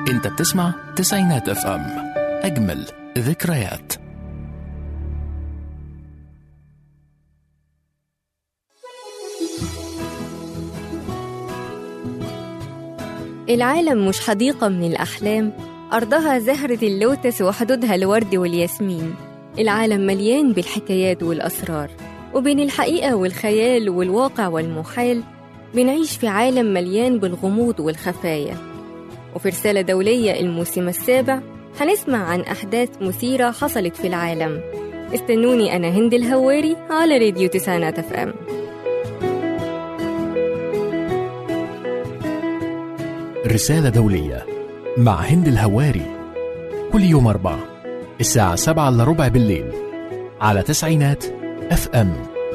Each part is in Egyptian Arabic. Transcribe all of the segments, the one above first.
انت بتسمع تسعينات اف ام اجمل ذكريات العالم مش حديقة من الأحلام أرضها زهرة اللوتس وحدودها الورد والياسمين العالم مليان بالحكايات والأسرار وبين الحقيقة والخيال والواقع والمحال بنعيش في عالم مليان بالغموض والخفايا وفي رسالة دولية الموسم السابع هنسمع عن أحداث مثيرة حصلت في العالم استنوني أنا هند الهواري على راديو تسعينات اف ام رسالة دولية مع هند الهواري كل يوم أربعة الساعة سبعة إلا ربع بالليل على تسعينات اف ام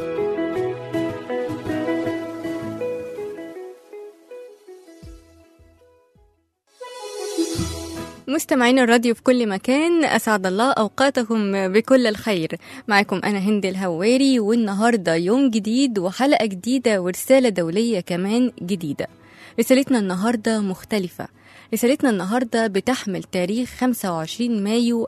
مستمعين الراديو في كل مكان أسعد الله أوقاتكم بكل الخير معكم أنا هند الهواري والنهاردة يوم جديد وحلقة جديدة ورسالة دولية كمان جديدة رسالتنا النهاردة مختلفة رسالتنا النهاردة بتحمل تاريخ 25 مايو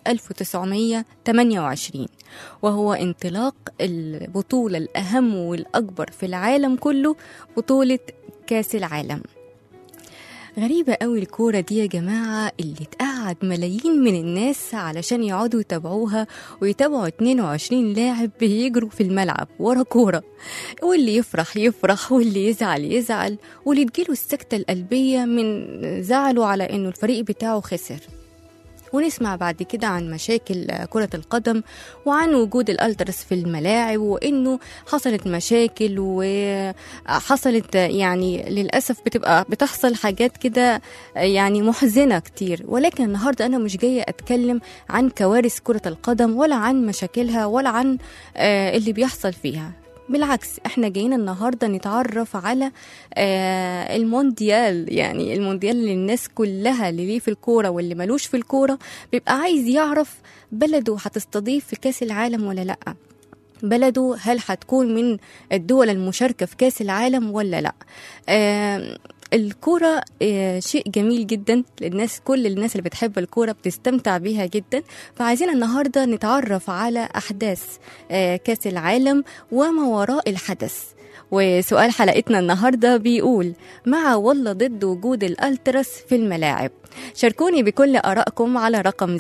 1928 وهو انطلاق البطولة الأهم والأكبر في العالم كله بطولة كاس العالم غريبة قوي الكورة دي يا جماعة اللي تقعد ملايين من الناس علشان يقعدوا يتابعوها ويتابعوا 22 لاعب بيجروا في الملعب ورا كورة واللي يفرح يفرح واللي يزعل يزعل واللي تجيله السكتة القلبية من زعله على انه الفريق بتاعه خسر ونسمع بعد كده عن مشاكل كرة القدم وعن وجود الألترس في الملاعب وإنه حصلت مشاكل وحصلت يعني للأسف بتبقى بتحصل حاجات كده يعني محزنة كتير ولكن النهاردة أنا مش جاية أتكلم عن كوارث كرة القدم ولا عن مشاكلها ولا عن آه، اللي بيحصل فيها بالعكس احنا جايين النهارده نتعرف على آه المونديال يعني المونديال اللي الناس كلها اللي ليه في الكوره واللي ملوش في الكوره بيبقى عايز يعرف بلده هتستضيف في كاس العالم ولا لا بلده هل هتكون من الدول المشاركة في كاس العالم ولا لا آه الكورة آه، شيء جميل جدا للناس كل الناس اللي بتحب الكورة بتستمتع بيها جدا فعايزين النهاردة نتعرف على أحداث آه، كاس العالم وما وراء الحدث وسؤال حلقتنا النهاردة بيقول مع ولا ضد وجود الألترس في الملاعب شاركوني بكل آرائكم على رقم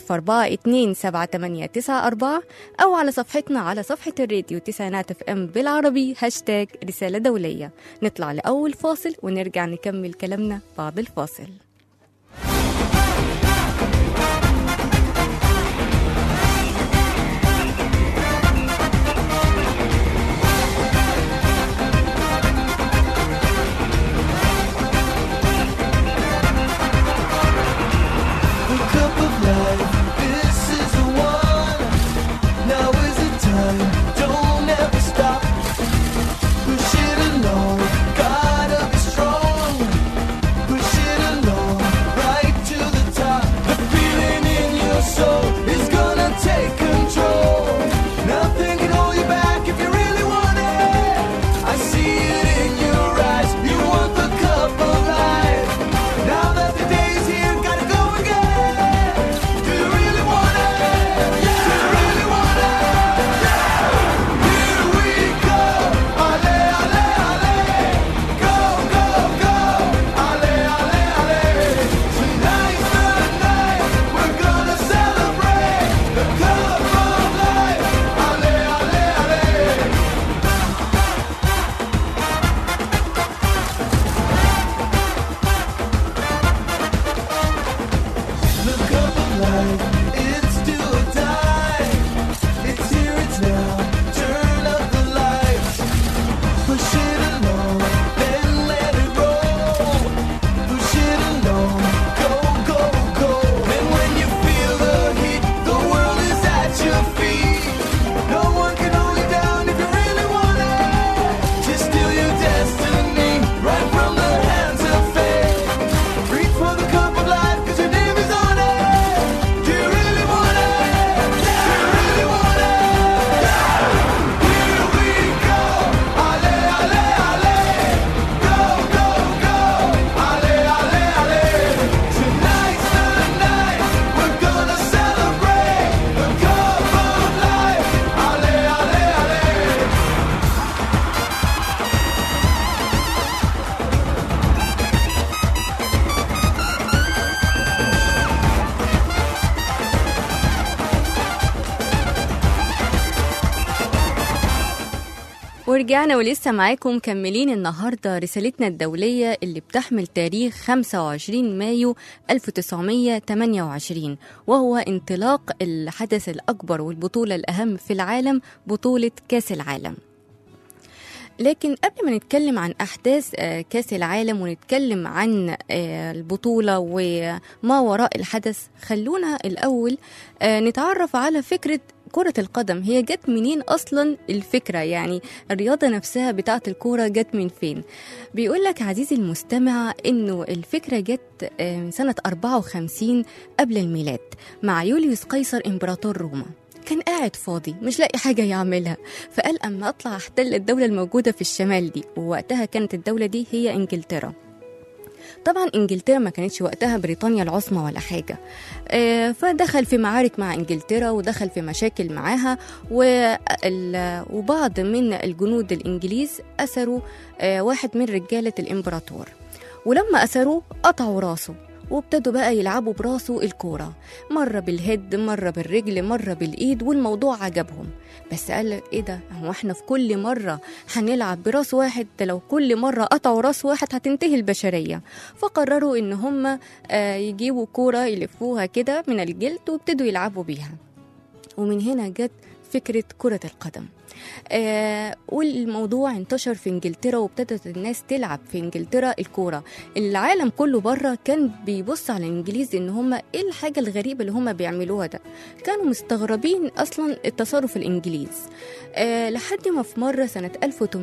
010427894 أو على صفحتنا على صفحة الراديو تسعينات اف ام بالعربي هاشتاج رسالة دولية نطلع لأول فاصل ونرجع نكمل كلامنا بعد الفاصل The cup of life, this is the one. Now is the time, don't ever stop. Push it along, gotta be strong. Push it along, ورجعنا ولسه معاكم مكملين النهاردة رسالتنا الدولية اللي بتحمل تاريخ 25 مايو 1928 وهو انطلاق الحدث الأكبر والبطولة الأهم في العالم بطولة كأس العالم لكن قبل ما نتكلم عن أحداث آه، كأس العالم ونتكلم عن آه، البطولة وما وراء الحدث خلونا الأول آه، نتعرف على فكرة كرة القدم هي جت منين أصلا الفكرة يعني الرياضة نفسها بتاعة الكورة جت من فين بيقول لك عزيزي المستمع إنه الفكرة جت آه، من سنة 54 قبل الميلاد مع يوليوس قيصر إمبراطور روما كان قاعد فاضي مش لاقي حاجة يعملها فقال أما أطلع أحتل الدولة الموجودة في الشمال دي ووقتها كانت الدولة دي هي إنجلترا طبعا انجلترا ما كانتش وقتها بريطانيا العظمى ولا حاجه آه، فدخل في معارك مع انجلترا ودخل في مشاكل معاها وال- وبعض من الجنود الانجليز اسروا آه، واحد من رجاله الامبراطور ولما اسروه قطعوا راسه وابتدوا بقى يلعبوا براسه الكورة مرة بالهيد مرة بالرجل مرة بالإيد والموضوع عجبهم بس قال لك ايه ده هو احنا في كل مرة هنلعب براس واحد ده لو كل مرة قطعوا راس واحد هتنتهي البشرية فقرروا ان هم آه، يجيبوا كورة يلفوها كده من الجلد وابتدوا يلعبوا بيها ومن هنا جت فكرة كرة القدم آه والموضوع انتشر في انجلترا وابتدت الناس تلعب في انجلترا الكوره العالم كله بره كان بيبص على الانجليز ان هم ايه الحاجه الغريبه اللي هم بيعملوها ده كانوا مستغربين اصلا التصرف الانجليز آه لحد ما في مره سنه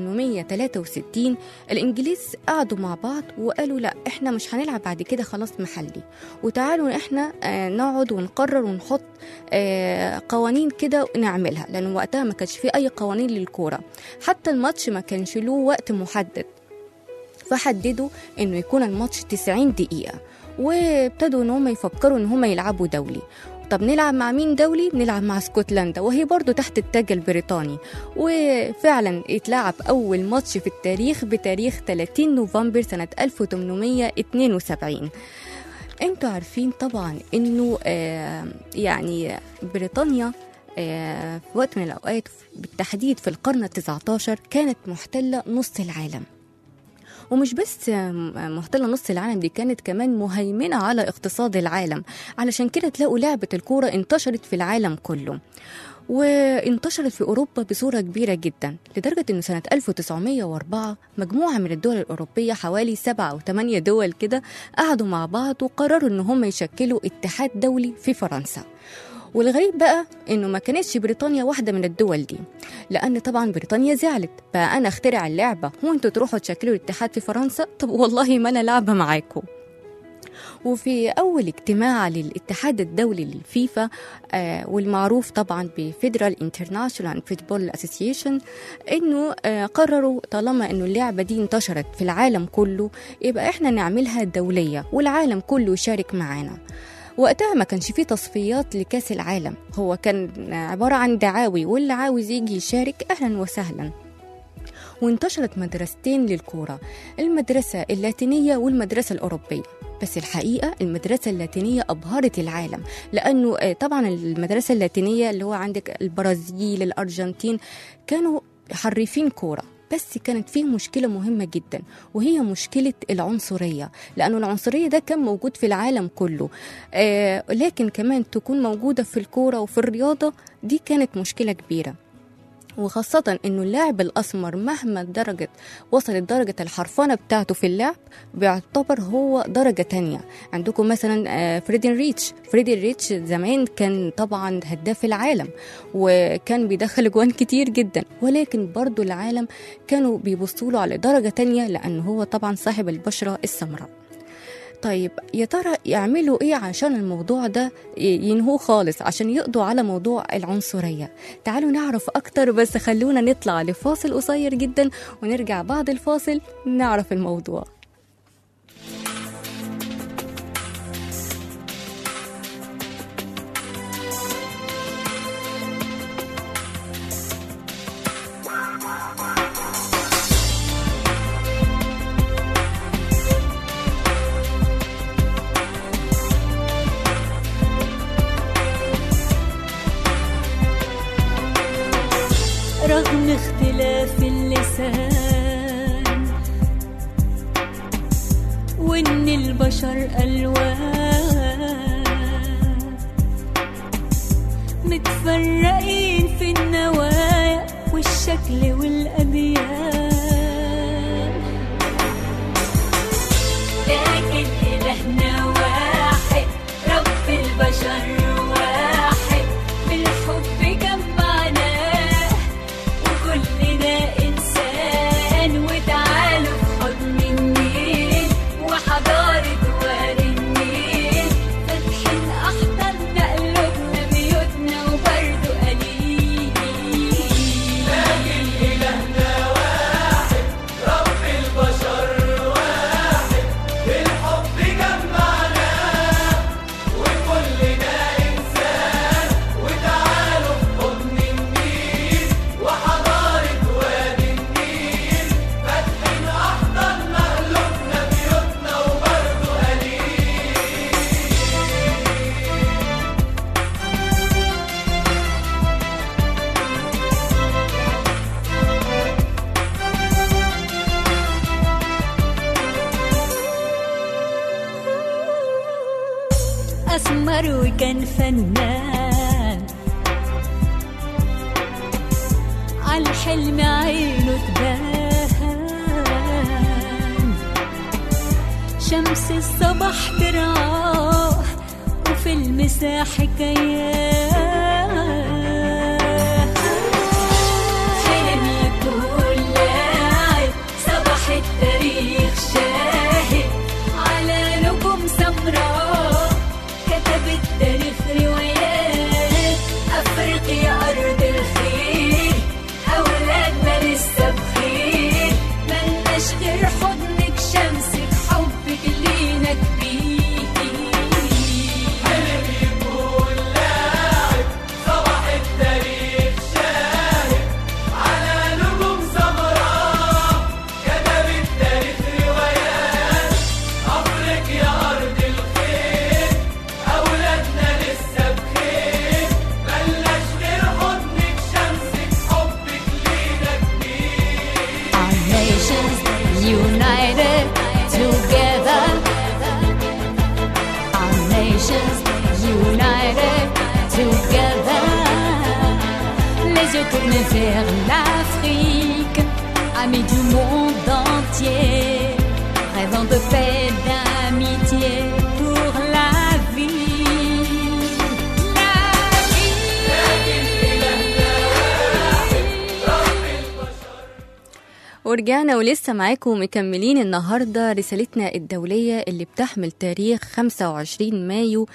1863 الانجليز قعدوا مع بعض وقالوا لا احنا مش هنلعب بعد كده خلاص محلي وتعالوا احنا آه نقعد ونقرر ونحط آه قوانين كده نعملها لان وقتها ما كانش في اي قوانين للكوره حتى الماتش ما كانش له وقت محدد فحددوا انه يكون الماتش 90 دقيقه وابتدوا ان هم يفكروا ان هم يلعبوا دولي طب نلعب مع مين دولي؟ نلعب مع اسكتلندا وهي برضو تحت التاج البريطاني وفعلا اتلعب أول ماتش في التاريخ بتاريخ 30 نوفمبر سنة 1872 انتوا عارفين طبعا انه آه يعني بريطانيا آه في وقت من الأوقات بالتحديد في القرن التسعة عشر كانت محتلة نص العالم ومش بس محتلة نص العالم دي كانت كمان مهيمنة على اقتصاد العالم علشان كده تلاقوا لعبة الكورة انتشرت في العالم كله وانتشرت في أوروبا بصورة كبيرة جدا لدرجة أنه سنة 1904 مجموعة من الدول الأوروبية حوالي سبعة أو ثمانية دول كده قعدوا مع بعض وقرروا أن هم يشكلوا اتحاد دولي في فرنسا والغريب بقى انه ما كانتش بريطانيا واحده من الدول دي لان طبعا بريطانيا زعلت بقى انا اخترع اللعبه وانتوا تروحوا تشكلوا الاتحاد في فرنسا طب والله ما انا لعبه معاكم وفي أول اجتماع للاتحاد الدولي للفيفا آه والمعروف طبعا بفيدرال انترناشونال فوتبول اسوسيشن انه آه قرروا طالما انه اللعبه دي انتشرت في العالم كله يبقى احنا نعملها دوليه والعالم كله يشارك معانا وقتها ما كانش فيه تصفيات لكاس العالم هو كان عبارة عن دعاوي واللي عاوز يجي يشارك أهلا وسهلا وانتشرت مدرستين للكورة المدرسة اللاتينية والمدرسة الأوروبية بس الحقيقة المدرسة اللاتينية أبهرت العالم لأنه طبعا المدرسة اللاتينية اللي هو عندك البرازيل الأرجنتين كانوا حريفين كورة بس كانت فيه مشكلة مهمة جدا وهي مشكلة العنصرية لأنه العنصرية ده كان موجود في العالم كله آه لكن كمان تكون موجودة في الكورة وفي الرياضة دي كانت مشكلة كبيرة وخاصة انه اللاعب الاسمر مهما درجة وصلت درجة الحرفنة بتاعته في اللعب بيعتبر هو درجة تانية عندكم مثلا فريدين ريتش فريدين ريتش زمان كان طبعا هداف العالم وكان بيدخل جوان كتير جدا ولكن برضو العالم كانوا بيبصوا له على درجة تانية لأنه هو طبعا صاحب البشرة السمراء طيب يا ترى يعملوا ايه عشان الموضوع ده ينهوه خالص عشان يقضوا على موضوع العنصريه تعالوا نعرف اكتر بس خلونا نطلع لفاصل قصير جدا ونرجع بعد الفاصل نعرف الموضوع رغم اختلاف اللسان البشر ألوان متفرقين في النوايا والشكل والأديان لكن إلهنا واحد رب البشر واحد بالحب جمعناه وكلنا إنسان وتعالوا في حضن النيل وحضارة وادي النيل فاتحين أحضاننا قلوبنا بيوتنا وبرضه قليل أسمر وكان فنان عالحلم عينه تبان شمس الصبح ترعاه وفي المساء حكايات حلم يكون لاعب صباح التاريخ شاهد على نجوم سمراء كتب التاريخ روايات أفريقيا أرض الخير أولادنا لسه بخير ملناش غير حضنك شمسك حبك لينا كبير Our nations united together. Our nations united together. Les yeux tournés vers l'Afrique, amis du monde entier, rêvant de paix, d'amitié pour la vie. La vie. ورجعنا ولسه معاكم مكملين النهاردة رسالتنا الدولية اللي بتحمل تاريخ 25 مايو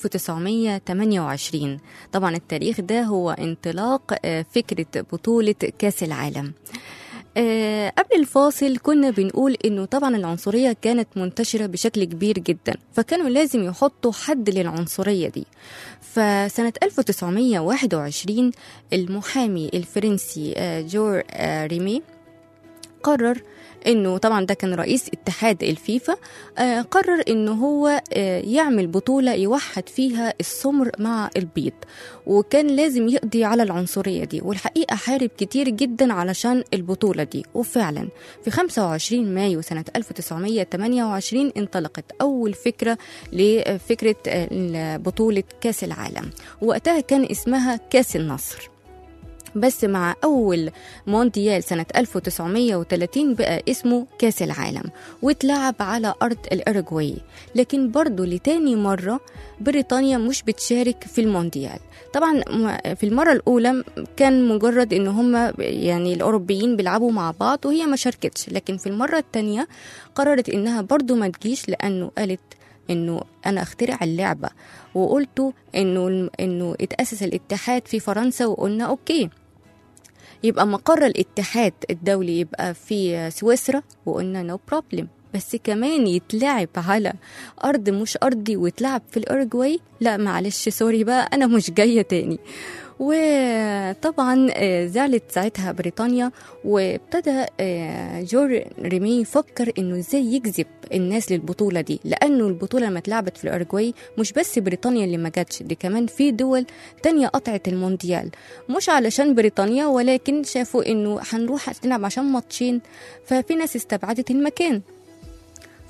1928 طبعا التاريخ ده هو انطلاق آه، فكرة بطولة كاس العالم آه، قبل الفاصل كنا بنقول انه طبعا العنصريه كانت منتشره بشكل كبير جدا فكانوا لازم يحطوا حد للعنصريه دي فسنه 1921 المحامي الفرنسي آه، جور آه، ريمي قرر انه طبعا ده كان رئيس اتحاد الفيفا آه قرر انه هو آه يعمل بطوله يوحد فيها السمر مع البيض وكان لازم يقضي على العنصريه دي والحقيقه حارب كتير جدا علشان البطوله دي وفعلا في 25 مايو سنه 1928 انطلقت اول فكره لفكره آه، بطوله كاس العالم وقتها كان اسمها كاس النصر بس مع أول مونديال سنة 1930 بقى اسمه كاس العالم واتلعب على أرض الأرجواي لكن برضه لتاني مرة بريطانيا مش بتشارك في المونديال طبعا م- في المرة الأولى كان مجرد إن هم يعني الأوروبيين بيلعبوا مع بعض وهي ما شاركتش لكن في المرة التانية قررت إنها برضه ما تجيش لأنه قالت انه انا اخترع اللعبه وقلت انه انه اتاسس الاتحاد في فرنسا وقلنا اوكي يبقى مقر الاتحاد الدولي يبقى في سويسرا وقلنا نو no بروبلم بس كمان يتلعب على ارض مش ارضي ويتلعب في الاورجواي لا معلش سوري بقى انا مش جايه تاني وطبعا آه، زعلت ساعتها بريطانيا وابتدى آه، جور ريمي يفكر انه ازاي يجذب الناس للبطوله دي لانه البطوله لما اتلعبت في الاورجواي مش بس بريطانيا اللي ما جاتش دي كمان في دول تانية قطعت المونديال مش علشان بريطانيا ولكن شافوا انه هنروح نلعب عشان ماتشين ففي ناس استبعدت المكان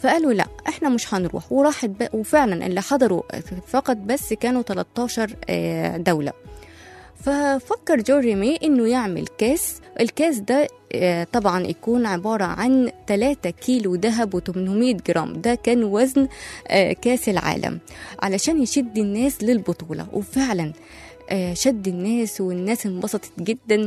فقالوا لا احنا مش هنروح وراحت ب... وفعلا اللي حضروا فقط بس كانوا 13 آه، دولة ففكر جون ريمي انه يعمل كاس الكاس ده آه، طبعا يكون عبارة عن 3 كيلو ذهب و800 جرام ده كان وزن آه، كاس العالم علشان يشد الناس للبطولة وفعلا آه، شد الناس والناس انبسطت جدا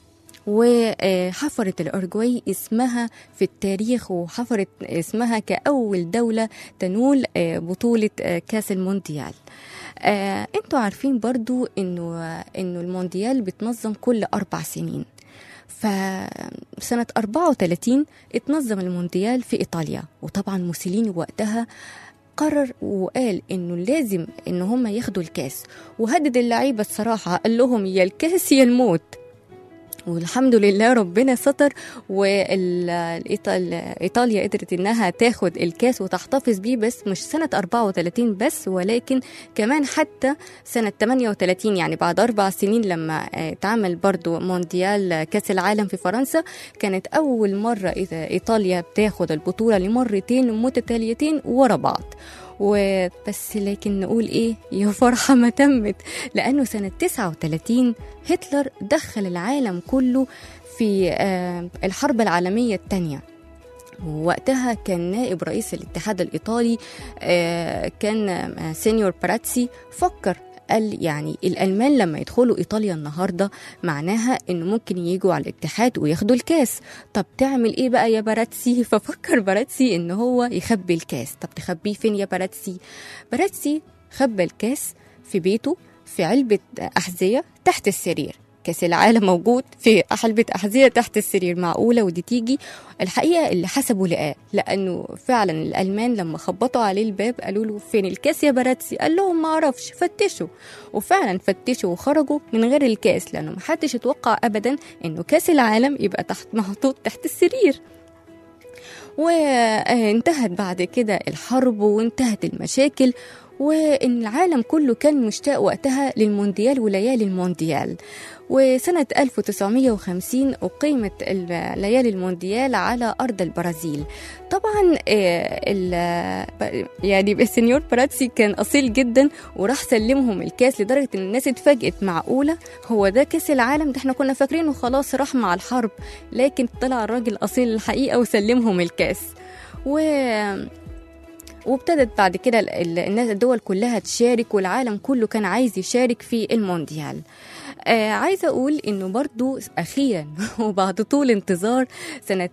وحفرت الأورجواي اسمها في التاريخ وحفرت اسمها كأول دولة تنول آه، بطولة آه، كأس المونديال آه، انتوا عارفين برضو انه انه المونديال بتنظم كل اربع سنين فسنة 34 اتنظم المونديال في إيطاليا وطبعا موسوليني وقتها قرر وقال انه لازم ان هم ياخدوا الكاس وهدد اللعيبه الصراحه قال لهم يا الكاس يا الموت والحمد لله ربنا ستر وإيطاليا قدرت إنها تاخد الكاس وتحتفظ بيه بس مش سنة 34 بس ولكن كمان حتى سنة 38 يعني بعد أربع سنين لما آه، اتعمل برضو مونديال كأس العالم في فرنسا كانت أول مرة إيط- إيطاليا بتاخد البطولة لمرتين متتاليتين ورا بعض وبس لكن نقول ايه يا فرحة ما تمت لأنه سنة 39 هتلر دخل العالم كله في آه، الحرب العالمية الثانية ووقتها كان نائب رئيس الاتحاد الإيطالي آه، كان آه، سينيور براتسي فكر قال يعني الألمان لما يدخلوا إيطاليا النهاردة معناها إنه ممكن يجوا على الاتحاد وياخدوا الكاس طب تعمل إيه بقى يا براتسي ففكر براتسي إن هو يخبي الكاس طب تخبيه فين يا براتسي براتسي خبى الكاس في بيته في علبة أحذية تحت السرير كاس العالم موجود في علبة أحذية تحت السرير معقولة ودي تيجي الحقيقة اللي حسبوا لقاه لأنه فعلا الألمان لما خبطوا عليه الباب قالوا له فين الكاس يا براتسي قال لهم ما أعرفش فتشوا وفعلا فتشوا وخرجوا من غير الكاس لأنه محدش يتوقع أبدا إنه كاس العالم يبقى تحت محطوط تحت السرير وانتهت بعد كده الحرب وانتهت المشاكل وإن العالم كله كان مشتاق وقتها للمونديال وليالي المونديال وسنة 1950 أقيمت ال- ليالي المونديال على أرض البرازيل طبعا آه، ال- يعني السنيور براتسي كان أصيل جدا وراح سلمهم الكاس لدرجة إن الناس اتفاجئت معقولة هو ده كاس العالم ده احنا كنا فاكرينه خلاص راح مع الحرب لكن طلع الراجل أصيل الحقيقة وسلمهم الكاس و وابتدت بعد كده ال- ال- الناس الدول كلها تشارك والعالم كله كان عايز يشارك في المونديال آه عايزة أقول إنه برضو أخيرا وبعد طول انتظار سنة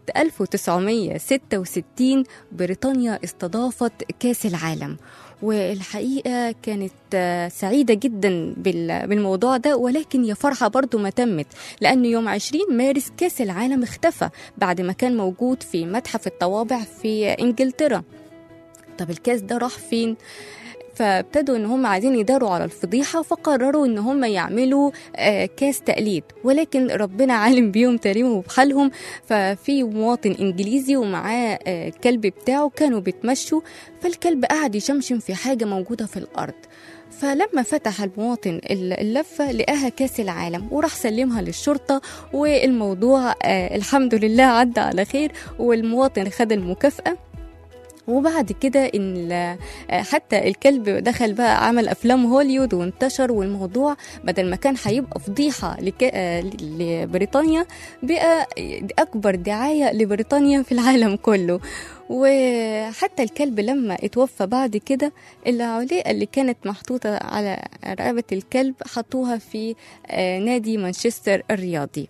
1966 بريطانيا استضافت كاس العالم والحقيقة كانت آه، سعيدة جدا بال- بالموضوع ده ولكن يا فرحة برضو ما تمت لأنه يوم 20 مارس كاس العالم اختفى بعد ما كان موجود في متحف الطوابع في إنجلترا طب الكاس ده راح فين فابتدوا ان هم عايزين يداروا على الفضيحه فقرروا ان هم يعملوا آه، كاس تقليد ولكن ربنا عالم بيهم تقريبا وبحالهم ففي مواطن انجليزي ومعاه آه، الكلب بتاعه كانوا بيتمشوا فالكلب قعد يشمشم في حاجه موجوده في الارض فلما فتح المواطن ال- اللفة لقاها كاس العالم وراح سلمها للشرطة والموضوع آه الحمد لله عدى على خير والمواطن خد المكافأة وبعد كده ان ال- حتى الكلب دخل بقى عمل افلام هوليوود وانتشر والموضوع بدل ما كان هيبقى فضيحه لك... آه، لبريطانيا بقى اكبر دعايه لبريطانيا في العالم كله وحتى الكلب لما اتوفى بعد كده العليقه اللي كانت محطوطه على رقبه الكلب حطوها في آه، نادي مانشستر الرياضي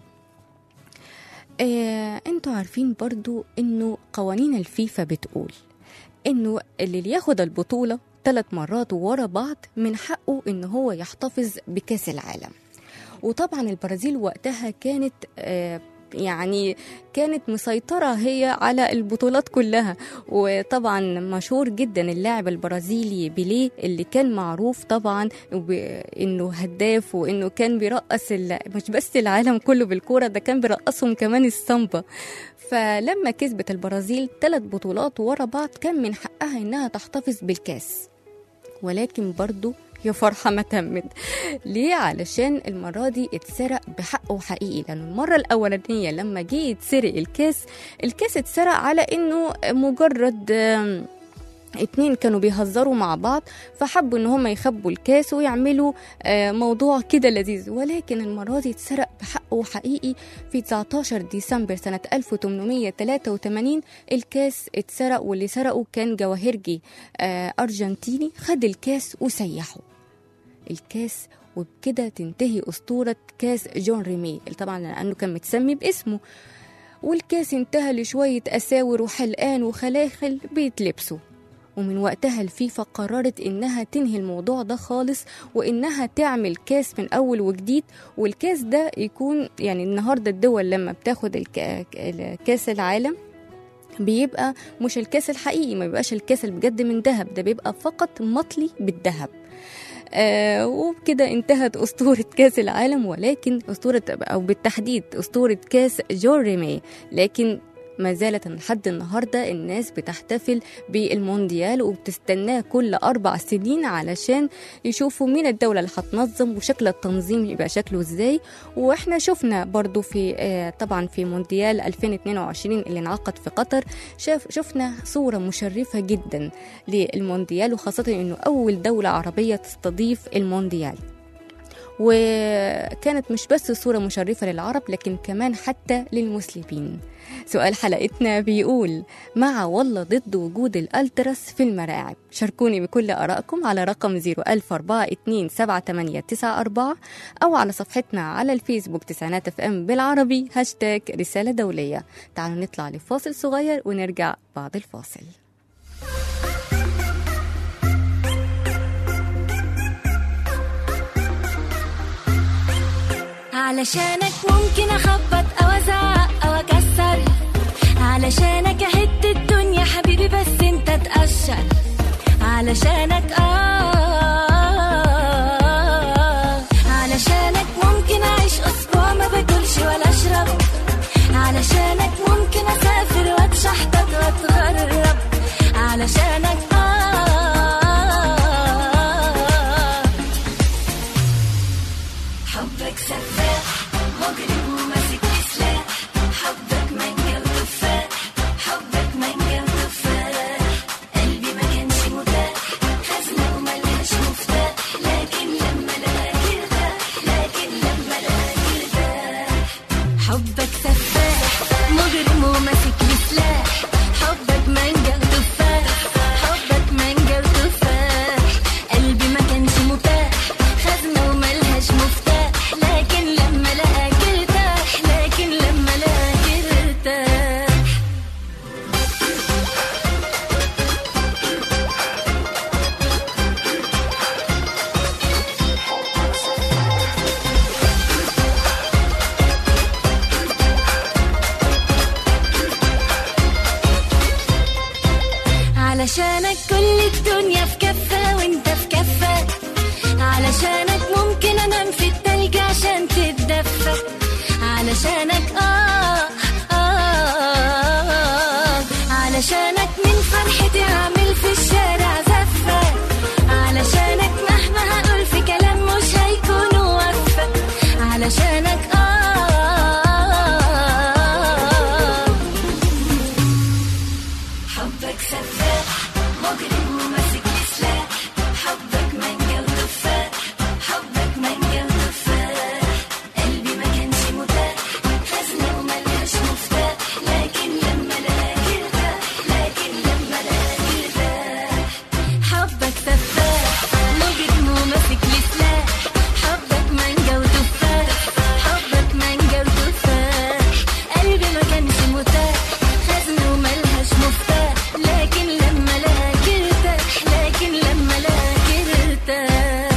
آه، انتوا عارفين برضو انه قوانين الفيفا بتقول انه اللي ياخد البطولة ثلاث مرات ورا بعض من حقه ان هو يحتفظ بكاس العالم وطبعا البرازيل وقتها كانت آه، يعني كانت مسيطرة هي على البطولات كلها وطبعا مشهور جدا اللاعب البرازيلي بيليه اللي كان معروف طبعا ب- انه هداف وانه كان بيرقص ال- مش بس العالم كله بالكورة ده كان بيرقصهم كمان السامبا فلما كسبت البرازيل ثلاث بطولات ورا بعض كان من حقها انها تحتفظ بالكاس ولكن برضو يا فرحة ما تمت ليه علشان المرة دي اتسرق بحقه حقيقي لأن المرة الأولانية لما جه يتسرق الكاس الكاس اتسرق على إنه مجرد آم، اتنين كانوا بيهزروا مع بعض فحبوا ان هم يخبوا الكاس ويعملوا آه، موضوع كده لذيذ ولكن المرة دي اتسرق بحقه حقيقي في 19 ديسمبر سنة 1883 الكاس اتسرق واللي سرقه كان جواهرجي آه، أرجنتيني خد الكاس وسيحه الكاس وبكده تنتهي أسطورة كاس جون ريمي طبعا لأنه كان متسمي باسمه والكاس انتهى لشوية أساور وحلقان وخلاخل بيتلبسوا ومن وقتها الفيفا قررت إنها تنهي الموضوع ده خالص وإنها تعمل كاس من أول وجديد والكاس ده يكون يعني النهاردة الدول لما بتاخد الك- ال- كاس العالم بيبقى مش الكاس الحقيقي ما بيبقاش الكاس اللي بجد من ذهب ده بيبقى فقط مطلي بالذهب آه وبكده انتهت أسطورة كأس العالم ولكن أسطورة أو بالتحديد أسطورة كأس جون ريمي لكن ما زالت لحد النهاردة الناس بتحتفل بالمونديال وبتستناه كل أربع سنين علشان يشوفوا مين الدولة اللي هتنظم وشكل التنظيم يبقى شكله ازاي واحنا شفنا برضو في آه، طبعا في مونديال 2022 اللي انعقد في قطر شاف شفنا صورة مشرفة جدا للمونديال وخاصة انه أول دولة عربية تستضيف المونديال وكانت مش بس صورة مشرفة للعرب لكن كمان حتى للمسلمين سؤال حلقتنا بيقول مع ولا ضد وجود الألترس في الملاعب شاركوني بكل آرائكم على رقم 010427894 أو على صفحتنا على الفيسبوك تسعينات اف ام بالعربي هاشتاج رسالة دولية تعالوا نطلع لفاصل صغير ونرجع بعد الفاصل علشانك ممكن اخبط او ازعق او اكسر علشانك اهد الدنيا حبيبي بس انت تقشر علشانك اه علشانك ممكن اعيش اسبوع ما باكلش ولا اشرب علشانك ممكن اسافر واتشحطط واتغرب علشانك اه حبك سفاح مجرم وماسك لي سلاح حبك مانجا وتفاح حبك مانجا وتفاح قلبي ما كانش متاح خزنة وملهاش مفتاح لكن لما لقاك ارتاح لكن لما لقاك ارتاح حبك سفاح مجرم وماسك لي سلاح حبك مانجا وتفاح حبك مانجا وتفاح قلبي ما كانش متاح خزنة وملهاش مفتاح لكن لما لقاك ارتاح لكن لما لقاك ارتاح علشانك كل الدنيا في كفة وانت في كفة علشانك ممكن انام في التلج عشان تتدفى علشانك آه, آه علشانك من فرحتي اعمل في الشارع زفة علشانك مهما هقول في كلام مش هيكون وفة علشانك آه حبك سفاح مجرم وماسك لي سلاح حبك مانجا وتفاح حبك مانجا وتفاح قلبي ما كانش متاح خزنة وملهاش مفتاح لكن لما لقاك ارتاح لكن لما لقاك ارتاح حبك سفاح مجرم وماسك لي سلاح حبك مانجا وتفاح حبك مانجا وتفاح قلبي ما كانش متاح خزنة وملهاش مفتاح لكن لما لقاك ارتاح لكن لما لقاك ارتاح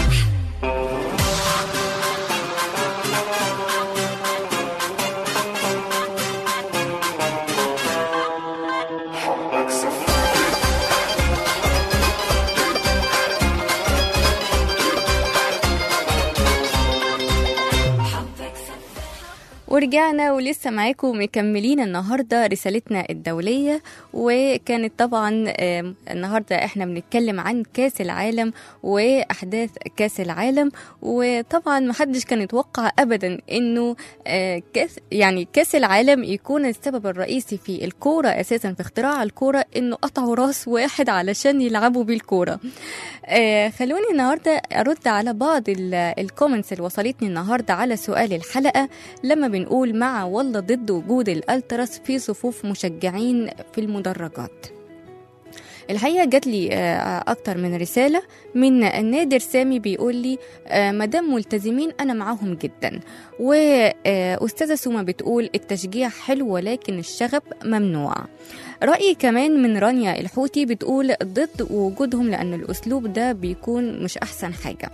ورجعنا ولسه معاكم مكملين النهارده رسالتنا الدوليه وكانت طبعا آم، النهارده احنا بنتكلم عن كاس العالم واحداث كاس العالم وطبعا محدش كان يتوقع ابدا انه آه، كاس يعني كاس العالم يكون السبب الرئيسي في الكوره اساسا في اختراع الكوره انه قطعوا راس واحد علشان يلعبوا بيه الكوره آه، خلوني النهارده ارد على بعض ال- الكومنتس اللي وصلتني النهارده على سؤال الحلقه لما بنقول مع ولا ضد وجود الالتراس في صفوف مشجعين في المدرجات الحقيقه جات لي آه، اكتر من رساله من نادر سامي بيقول لي آه، مدام ملتزمين انا معاهم جدا واستاذه سوما بتقول التشجيع حلو ولكن الشغب ممنوع رأيي كمان من رانيا الحوتي بتقول ضد وجودهم لأن الأسلوب ده بيكون مش أحسن حاجة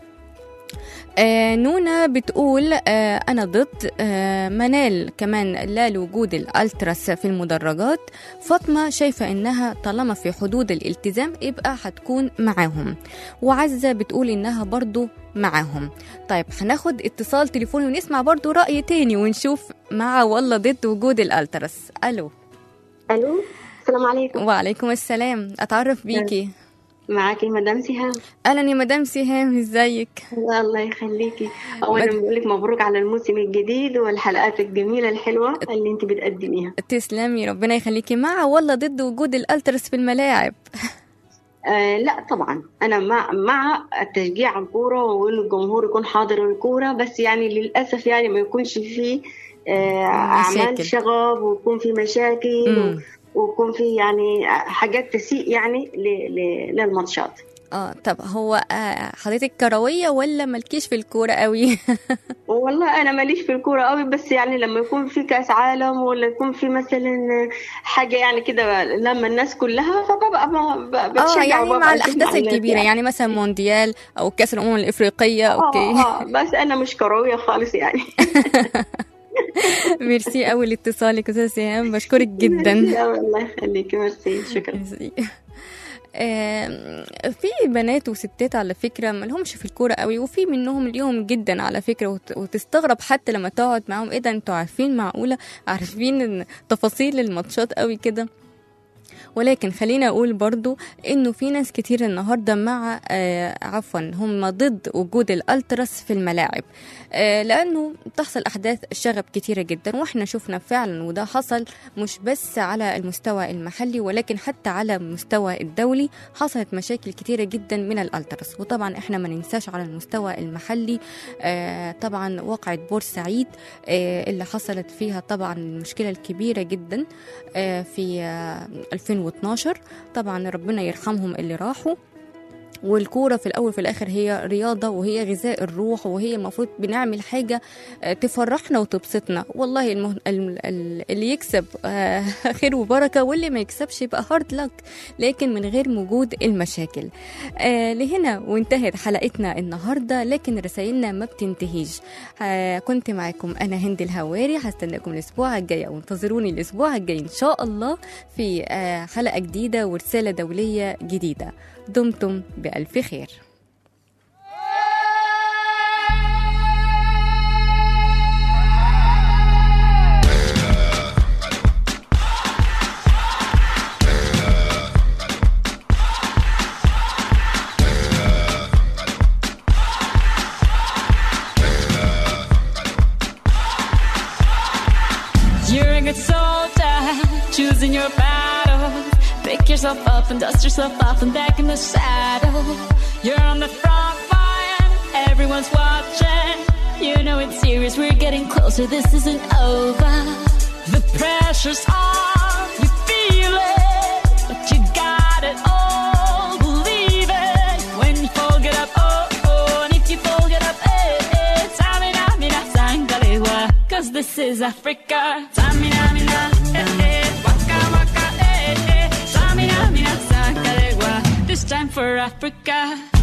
آه نونا بتقول آه أنا ضد آه منال كمان لا لوجود الألتراس في المدرجات فاطمة شايفة إنها طالما في حدود الالتزام يبقى هتكون معاهم وعزة بتقول إنها برضو معاهم طيب هناخد اتصال تليفوني ونسمع برضو رأي تاني ونشوف مع ولا ضد وجود الألتراس ألو الو السلام عليكم وعليكم السلام اتعرف بيكي معاكي مدام سهام اهلا يا مدام سهام ازيك الله يخليكي اولا مد- بقول لك مبروك على الموسم الجديد والحلقات الجميله الحلوه اللي انت بتقدميها تسلمي ربنا يخليكي مع ولا ضد وجود الالترس في الملاعب آه لا طبعا انا مع مع التشجيع على الكوره وان الجمهور يكون حاضر الكوره بس يعني للاسف يعني ما يكونش فيه آه مشاكل. اعمال شغب ويكون في مشاكل مم. ويكون في يعني حاجات تسيء يعني ل- ل- للماتشات اه طب هو آه حضرتك كرويه ولا مالكيش في الكوره قوي والله انا ماليش في الكوره قوي بس يعني لما يكون في كاس عالم ولا يكون في مثلا حاجه يعني كده لما الناس كلها فببقى ب- ب- اه بتشجع يعني وببقى مع أشوف الاحداث الناس الكبيره يعني مثلا مونديال او كاس الامم الافريقيه اوكي اه اه بس انا مش كرويه خالص يعني ميرسي قوي لاتصالك استاذه سهام بشكرك جدا ميرسي أوي، الله يخليكي ميرسي شكرا ميرسي. آم، في بنات وستات على فكره ما لهمش في الكوره قوي وفي منهم اليوم جدا على فكره وت- وتستغرب حتى لما تقعد معاهم ايه ده انتوا عارفين معقوله عارفين ان تفاصيل الماتشات قوي كده ولكن خلينا اقول برضو انه في ناس كتير النهارده مع آه عفوا هم ضد وجود الالتراس في الملاعب آه لانه تحصل احداث شغب كتيره جدا واحنا شفنا فعلا وده حصل مش بس على المستوى المحلي ولكن حتى على المستوى الدولي حصلت مشاكل كتيره جدا من الالتراس وطبعا احنا ما ننساش على المستوى المحلي آه طبعا واقعه بورسعيد آه اللي حصلت فيها طبعا المشكله الكبيره جدا آه في آه 2012 طبعا ربنا يرحمهم اللي راحوا والكورة في الأول في الآخر هي رياضة وهي غذاء الروح وهي المفروض بنعمل حاجة آه، تفرحنا وتبسطنا والله المه... ال- ال- اللي يكسب آه، خير وبركة واللي ما يكسبش يبقى هارد لك لكن من غير وجود المشاكل آه، لهنا وانتهت حلقتنا النهاردة لكن رسائلنا ما بتنتهيش آه، كنت معاكم أنا هند الهواري هستناكم الأسبوع الجاي وانتظروني الأسبوع الجاي إن شاء الله في آه، حلقة جديدة ورسالة دولية جديدة دمتم بألف خير You're a good soldier, choosing your battle. Pick yourself up and dust yourself off and back in the saddle. You're on the front line, everyone's watching. You know it's serious, we're getting closer, this isn't over. The pressure's on, you feel it, but you got it all. Believe it when you fall, get up, oh, oh, and if you fall, get up, eh, eh. Tamina, mina, sangalewa, cause this is Africa. Tamina, mina, eh, eh, waka, waka, eh, eh. Tamina, mina, sangalewa, this time for Africa.